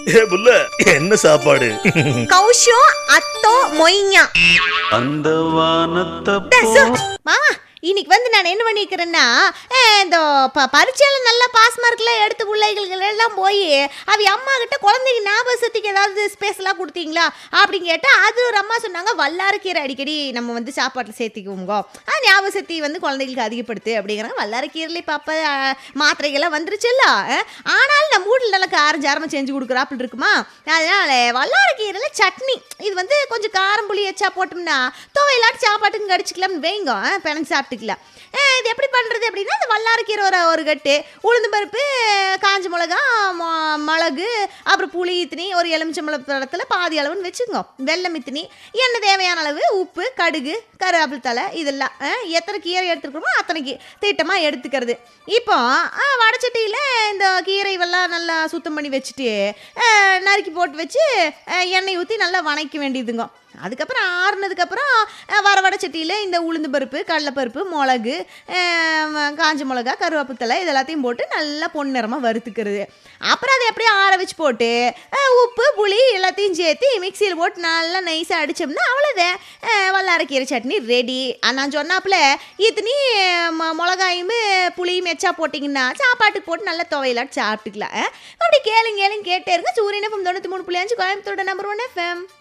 ஏ புல்ல என்ன சாப்பாடு கௌஷம் அத்தோ மொய்ஞா அந்த வானத்தை டசு. மாமா இன்னைக்கு வந்து நான் என்ன பண்ணிக்கிறேன்னா அஹ், இந்த ப பரீட்சையில் நல்லா பாஸ் மார்க்லாம் எடுத்து பிள்ளைகள் எல்லாம் போய் அவ அம்மா கிட்ட குழந்தைக்கு ஞாபக சக்திக்கு ஏதாவது ஸ்பேஸ்லாம் கொடுத்தீங்களா அப்படின்னு கேட்டால் அது ஒரு அம்மா சொன்னாங்க வல்லாரக்கீரை அடிக்கடி நம்ம வந்து சாப்பாட்டில் சேர்த்திக்குவோங்க அது ஞாபக சக்தி வந்து குழந்தைகளுக்கு அதிகப்படுத்து அப்படிங்கிறாங்க வல்லாரக்கீரையிலே பாப்பா அஹ், மாத்திரைகள்லாம் வந்துருச்சுல்ல அஹ், ஆனாலும் நம்ம வீட்டில் நல்லா காரம் ஜாரமாக செஞ்சு கொடுக்குறாப்புல இருக்குமா அதனால வல்லாரக்கீரையில் சட்னி இது வந்து கொஞ்சம் காரம் புளி எச்சா போட்டோம்னா துவையலாட்டு சாப்பாட்டுக்கு கடிச்சிக்கலாம்னு வைங்க அஹ், பிணைஞ்சு சாப்பிட்டுக்கலாம் அஹ், இது எப்படி பண்ணுறது அப்படின்னா இந்த வல்லாரக்கீரை ஒரு ஒரு கட்டு உளுந்து பருப்பு காஞ்ச மிளகா மொ- மிளகு அப்புறம் புளி இத்தினி ஒரு எலுமிச்சம்பழ பழத்தில் பாதி அளவுன்னு வச்சுக்கோ வெள்ளம் இத்தினி எண்ணெய் தேவையான அளவு உப்பு கடுகு கருவேப்பிலை தலை இதெல்லாம் அஹ், எத்தனை கீரை எடுத்துருக்கோமோ அத்தனைக்கு திட்டமாக எடுத்துக்கிறது இப்போ அஹ், வடச்சட்டியில் இந்த கீரைவெல்லாம் நல்லா சுத்தம் பண்ணி வச்சுட்டு அஹ், நறுக்கி போட்டு வச்சு அஹ், எண்ணெய் ஊற்றி நல்லா வணக்க வேண்டியதுங்க அதுக்கப்புறம் ஆறுனதுக்கப்புறம் வர வடை சட்டியில் இந்த உளுந்து பருப்பு கடலைப்பருப்பு மிளகு அஹ், காஞ்ச மிளகா கருவேப்பிலை இது எல்லாத்தையும் போட்டு நல்லா பொன்னிறமாக வறுத்துக்கிறது அப்புறம் அதை அப்படியே ஆற வச்சு போட்டு அஹ், உப்பு புளி எல்லாத்தையும் சேர்த்து மிக்சியில் போட்டு நல்லா நைஸாக அடித்தோம்னா அவ்வளோதான் அஹ், வல்லாரக்கீரை சட்னி ரெடி நான் சொன்னாப்புல இத்தனி ம- மிளகாயும் புளியும் எச்சா போட்டிங்கன்னா சாப்பாட்டுக்கு போட்டு நல்லா துவையலாட்டு சாப்பிட்டுக்கலாம் அஹ், அப்படி கேளுங்க கேளுங்க கேட்டே இருங்க சூரியன் எஃப்எம் தொண்ணூற்றி மூணு புள்ளி அஞ்சு கோயம்புத்தோட நம்பர் ஒன் எஃப்எம்